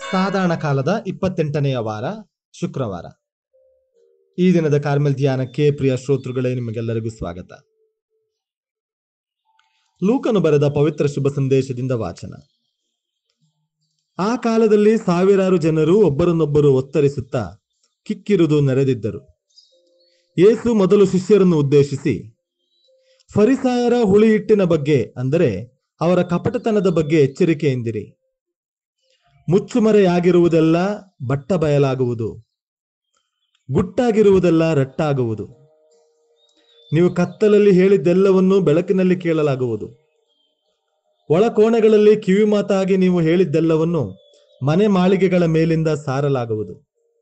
ಸಾಧಾರಣ ಕಾಲದ ಇಪ್ಪತ್ತೆಂಟನೆಯ ವಾರ ಶುಕ್ರವಾರ ಈ ದಿನದ ಕಾರ್ಮೆಲ್ ಧ್ಯಾನಕ್ಕೆ ಪ್ರಿಯ ಶ್ರೋತೃಗಳೇ ನಿಮಗೆಲ್ಲರಿಗೂ ಸ್ವಾಗತ ಲೂಕನು ಬರೆದ ಪವಿತ್ರ ಶುಭ ಸಂದೇಶದಿಂದ ವಾಚನ ಆ ಕಾಲದಲ್ಲಿ ಸಾವಿರಾರು ಜನರು ಒಬ್ಬರನ್ನೊಬ್ಬರು ಒತ್ತರಿಸುತ್ತಾ ಕಿಕ್ಕಿರುದು ನೆರೆದಿದ್ದರು ಯೇಸು ಮೊದಲು ಶಿಷ್ಯರನ್ನು ಉದ್ದೇಶಿಸಿ ಫರಿಸಾಯರ ಹುಳಿ ಹಿಟ್ಟಿನ ಬಗ್ಗೆ ಅಂದರೆ ಅವರ ಕಪಟತನದ ಬಗ್ಗೆ ಎಚ್ಚರಿಕೆಯಿಂದಿರಿ ಮುಚ್ಚುಮರೆಯಾಗಿರುವುದೆಲ್ಲ ಬಟ್ಟ ಬಯಲಾಗುವುದು ಗುಟ್ಟಾಗಿರುವುದೆಲ್ಲ ರಟ್ಟಾಗುವುದು ನೀವು ಕತ್ತಲಲ್ಲಿ ಹೇಳಿದ್ದೆಲ್ಲವನ್ನೂ ಬೆಳಕಿನಲ್ಲಿ ಕೇಳಲಾಗುವುದು ಒಳಕೋಣೆಗಳಲ್ಲಿ ಕಿವಿಮಾತಾಗಿ ನೀವು ಹೇಳಿದ್ದೆಲ್ಲವನ್ನು ಮನೆ ಮಾಳಿಗೆಗಳ ಮೇಲಿಂದ ಸಾರಲಾಗುವುದು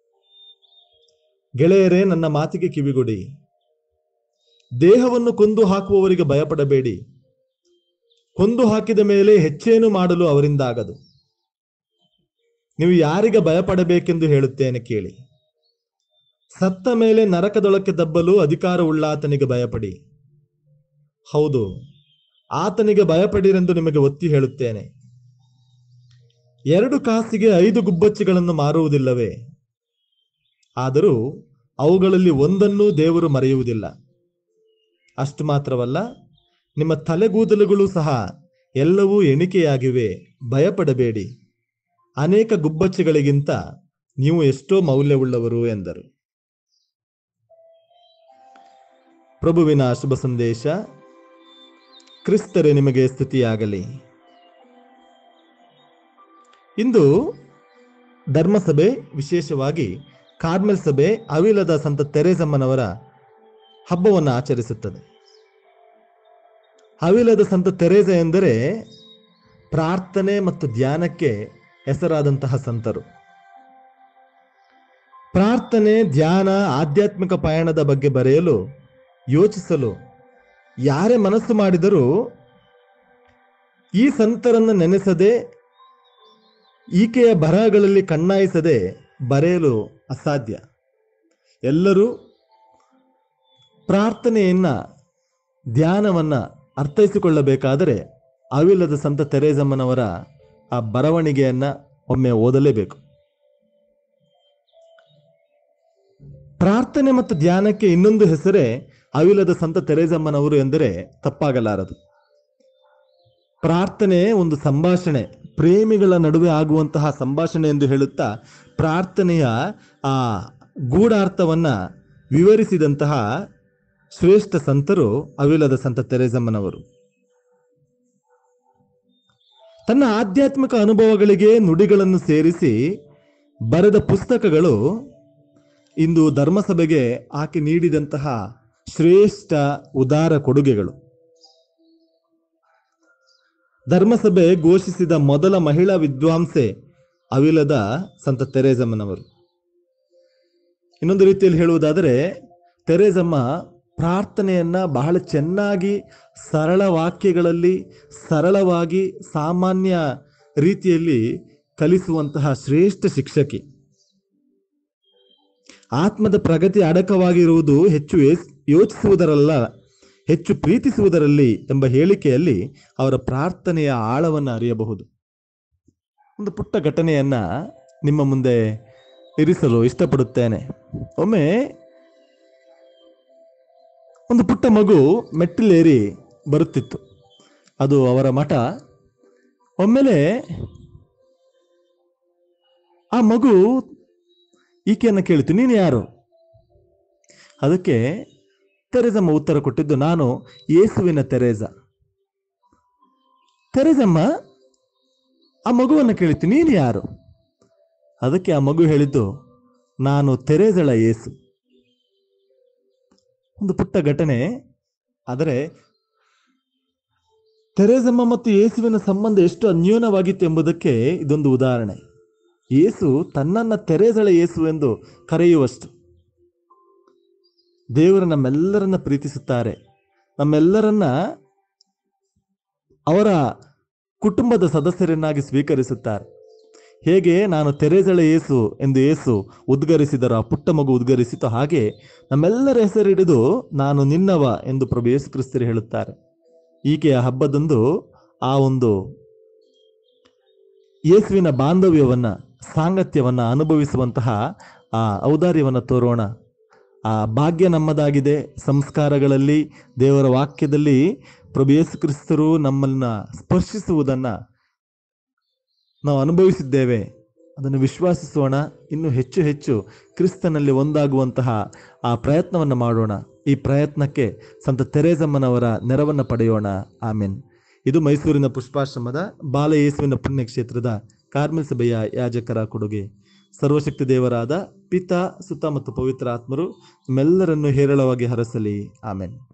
ಗೆಳೆಯರೇ ನನ್ನ ಮಾತಿಗೆ ಕಿವಿಗೊಡಿ ದೇಹವನ್ನು ಕೊಂದು ಹಾಕುವವರಿಗೆ ಭಯಪಡಬೇಡಿ ಕೊಂದು ಹಾಕಿದ ಮೇಲೆ ಹೆಚ್ಚೇನು ಮಾಡಲು ಅವರಿಂದ ಆಗದು ನೀವು ಯಾರಿಗೆ ಭಯಪಡಬೇಕೆಂದು ಹೇಳುತ್ತೇನೆ ಕೇಳಿ ಸತ್ತ ಮೇಲೆ ನರಕದೊಳಕ್ಕೆ ದಬ್ಬಲು ಅಧಿಕಾರವುಳ್ಳಾತನಿಗೆ ಭಯಪಡಿ ಹೌದು ಆತನಿಗೆ ಭಯಪಡಿರೆಂದು ನಿಮಗೆ ಒತ್ತಿ ಹೇಳುತ್ತೇನೆ ಎರಡು ಕಾಸಿಗೆ ಐದು ಗುಬ್ಬಚ್ಚಿಗಳನ್ನು ಮಾರುವುದಿಲ್ಲವೇ ಆದರೂ ಅವುಗಳಲ್ಲಿ ಒಂದನ್ನೂ ದೇವರು ಮರೆಯುವುದಿಲ್ಲ ಅಷ್ಟು ಮಾತ್ರವಲ್ಲ ನಿಮ್ಮ ತಲೆಗೂದಲುಗಳು ಸಹ ಎಲ್ಲವೂ ಎಣಿಕೆಯಾಗಿವೆ ಭಯಪಡಬೇಡಿ ಅನೇಕ ಗುಬ್ಬಚ್ಚಿಗಳಿಗಿಂತ ನೀವು ಎಷ್ಟೋ ಮೌಲ್ಯವುಳ್ಳವರು ಎಂದರು ಪ್ರಭುವಿನ ಶುಭ ಸಂದೇಶ ಕ್ರಿಸ್ತರೇ ನಿಮಗೆ ಸ್ತುತಿಯಾಗಲಿ ಇಂದು ಧರ್ಮಸಭೆ ವಿಶೇಷವಾಗಿ ಕಾರ್ಮೆಲ್ ಸಭೆ ಅವಿಲದ ಸಂತ ತೆರೇಸಮ್ಮನವರ ಹಬ್ಬವನ್ನು ಆಚರಿಸುತ್ತದೆ ಅವಿಲದ ಸಂತ ತೆರೇಸ ಎಂದರೆ ಪ್ರಾರ್ಥನೆ ಮತ್ತು ಧ್ಯಾನಕ್ಕೆ ಹೆಸರಾದಂತಹ ಸಂತರು ಪ್ರಾರ್ಥನೆ ಧ್ಯಾನ ಆಧ್ಯಾತ್ಮಿಕ ಪಯಣದ ಬಗ್ಗೆ ಬರೆಯಲು ಯೋಚಿಸಲು ಯಾರೇ ಮನಸ್ಸು ಮಾಡಿದರೂ ಈ ಸಂತರನ್ನು ನೆನೆಸದೆ ಈಕೆಯ ಬರಹಗಳಲ್ಲಿ ಕಣ್ಣಾಯಿಸದೆ ಬರೆಯಲು ಅಸಾಧ್ಯ ಎಲ್ಲರೂ ಪ್ರಾರ್ಥನೆಯನ್ನ ಧ್ಯಾನವನ್ನ ಅರ್ಥೈಸಿಕೊಳ್ಳಬೇಕಾದರೆ ಅವಿಲ್ಲದ ಸಂತ ತೆರೇಸಮ್ಮನವರ ಆ ಬರವಣಿಗೆಯನ್ನ ಒಮ್ಮೆ ಓದಲೇಬೇಕು ಪ್ರಾರ್ಥನೆ ಮತ್ತು ಧ್ಯಾನಕ್ಕೆ ಇನ್ನೊಂದು ಹೆಸರೇ ಅವಿಲದ ಸಂತ ತೆರೇಸಮ್ಮನವರು ಎಂದರೆ ತಪ್ಪಾಗಲಾರದು ಪ್ರಾರ್ಥನೆ ಒಂದು ಸಂಭಾಷಣೆ ಪ್ರೇಮಿಗಳ ನಡುವೆ ಆಗುವಂತಹ ಸಂಭಾಷಣೆ ಎಂದು ಹೇಳುತ್ತಾ ಪ್ರಾರ್ಥನೆಯ ಆ ಗೂಢಾರ್ಥವನ್ನ ವಿವರಿಸಿದಂತಹ ಶ್ರೇಷ್ಠ ಸಂತರು ಅವಿಲದ ಸಂತ ತೆರೇಸಮ್ಮನವರು ತನ್ನ ಆಧ್ಯಾತ್ಮಿಕ ಅನುಭವಗಳಿಗೆ ನುಡಿಗಳನ್ನು ಸೇರಿಸಿ ಬರೆದ ಪುಸ್ತಕಗಳು ಇಂದು ಧರ್ಮಸಭೆಗೆ ಆಕೆ ನೀಡಿದಂತಹ ಶ್ರೇಷ್ಠ ಉದಾರ ಕೊಡುಗೆಗಳು ಧರ್ಮಸಭೆ ಘೋಷಿಸಿದ ಮೊದಲ ಮಹಿಳಾ ವಿದ್ವಾಂಸೆ ಅವಿಲದ ಸಂತ ತೆರೇಸಮ್ಮನವರು ಇನ್ನೊಂದು ರೀತಿಯಲ್ಲಿ ಹೇಳುವುದಾದರೆ ತೆರೇಸಮ್ಮ ಪ್ರಾರ್ಥನೆಯನ್ನ ಬಹಳ ಚೆನ್ನಾಗಿ ಸರಳ ವಾಕ್ಯಗಳಲ್ಲಿ ಸರಳವಾಗಿ ಸಾಮಾನ್ಯ ರೀತಿಯಲ್ಲಿ ಕಲಿಸುವಂತಹ ಶ್ರೇಷ್ಠ ಶಿಕ್ಷಕಿ ಆತ್ಮದ ಪ್ರಗತಿ ಅಡಕವಾಗಿರುವುದು ಹೆಚ್ಚು ಯೇಸ್- ಯೋಚಿಸುವುದರಲ್ಲ ಹೆಚ್ಚು ಪ್ರೀತಿಸುವುದರಲ್ಲಿ ಎಂಬ ಹೇಳಿಕೆಯಲ್ಲಿ ಅವರ ಪ್ರಾರ್ಥನೆಯ ಆಳವನ್ನು ಅರಿಯಬಹುದು ಒಂದು ಪುಟ್ಟ ಘಟನೆಯನ್ನ ನಿಮ್ಮ ಮುಂದೆ ಇರಿಸಲು ಇಷ್ಟಪಡುತ್ತೇನೆ ಒಮ್ಮೆ ಒಂದು ಪುಟ್ಟ ಮಗು ಮೆಟ್ಟಿಲೇರಿ ಬರುತ್ತಿತ್ತು ಅದು ಅವರ ಮಠ ಒಮ್ಮೆಲೆ ಆ ಮಗು ಈಕೆಯನ್ನು ಕೇಳಿತು ನೀನು ಯಾರು ಅದಕ್ಕೆ ತೆರೆಸಮ್ಮ ಉತ್ತರ ಕೊಟ್ಟಿದ್ದು ನಾನು ಯೇಸುವಿನ ತೆರೇಸ ತೆರೆಸಮ್ಮ ಆ ಮಗುವನ್ನು ಕೇಳಿತು ನೀನು ಯಾರು ಅದಕ್ಕೆ ಆ ಮಗು ಹೇಳಿದ್ದು ನಾನು ತೆರೇಸಳ ಯೇಸು ಒಂದು ಪುಟ್ಟ ಘಟನೆ ಆದರೆ ತೆರೇಸಮ್ಮ ಮತ್ತು ಯೇಸುವಿನ ಸಂಬಂಧ ಎಷ್ಟು ಅನ್ಯೋನ್ಯವಾಗಿತ್ತು ಎಂಬುದಕ್ಕೆ ಇದೊಂದು ಉದಾಹರಣೆ ಯೇಸು ತನ್ನನ್ನ ತೆರೆಸಳ ಯೇಸು ಎಂದು ಕರೆಯುವಷ್ಟು ದೇವರು ನಮ್ಮೆಲ್ಲರನ್ನ ಪ್ರೀತಿಸುತ್ತಾರೆ ನಮ್ಮೆಲ್ಲರನ್ನ ಅವರ ಕುಟುಂಬದ ಸದಸ್ಯರನ್ನಾಗಿ ಸ್ವೀಕರಿಸುತ್ತಾರೆ ಹೇಗೆ ನಾನು ತೆರೆಸಳ ಯೇಸು ಎಂದು ಯೇಸು ಉದ್ಗರಿಸಿದರೋ ಆ ಪುಟ್ಟ ಮಗು ಉದ್ಗರಿಸಿತು ಹಾಗೆ ನಮ್ಮೆಲ್ಲರ ಹೆಸರಿಡಿದು ನಾನು ನಿನ್ನವ ಎಂದು ಪ್ರಭು ಯೇಸು ಕ್ರಿಸ್ತರು ಹೇಳುತ್ತಾರೆ ಈಕೆಯ ಹಬ್ಬದಂದು ಆ ಒಂದು ಯೇಸುವಿನ ಬಾಂಧವ್ಯವನ್ನ ಸಾಂಗತ್ಯವನ್ನು ಅನುಭವಿಸುವಂತಹ ಆ ಔದಾರ್ಯವನ್ನು ತೋರೋಣ ಆ ಭಾಗ್ಯ ನಮ್ಮದಾಗಿದೆ ಸಂಸ್ಕಾರಗಳಲ್ಲಿ ದೇವರ ವಾಕ್ಯದಲ್ಲಿ ಪ್ರಭು ಯೇಸು ಕ್ರಿಸ್ತರು ನಮ್ಮನ್ನ ಸ್ಪರ್ಶಿಸುವುದನ್ನು ನಾವು ಅನುಭವಿಸಿದ್ದೇವೆ ಅದನ್ನು ವಿಶ್ವಾಸಿಸೋಣ ಇನ್ನು ಹೆಚ್ಚು ಹೆಚ್ಚು ಕ್ರಿಸ್ತನಲ್ಲಿ ಒಂದಾಗುವಂತಹ ಆ ಪ್ರಯತ್ನವನ್ನು ಮಾಡೋಣ ಈ ಪ್ರಯತ್ನಕ್ಕೆ ಸಂತ ತೆರೇಸಮ್ಮನವರ ನೆರವನ್ನು ಪಡೆಯೋಣ ಆಮೇನ್ ಇದು ಮೈಸೂರಿನ ಪುಷ್ಪಾಶ್ರಮದ ಬಾಲಯೇಸುವಿನ ಪುಣ್ಯಕ್ಷೇತ್ರದ ಕಾರ್ಮಿಕ ಸಭೆಯ ಯಾಜಕರ ಕೊಡುಗೆ ಸರ್ವಶಕ್ತಿ ದೇವರಾದ ಪಿತಾ ಸುತ್ತ ಮತ್ತು ಪವಿತ್ರ ಆತ್ಮರು ನಿಮ್ಮೆಲ್ಲರನ್ನು ಹೇರಳವಾಗಿ ಹರಸಲಿ ಆಮೇನ್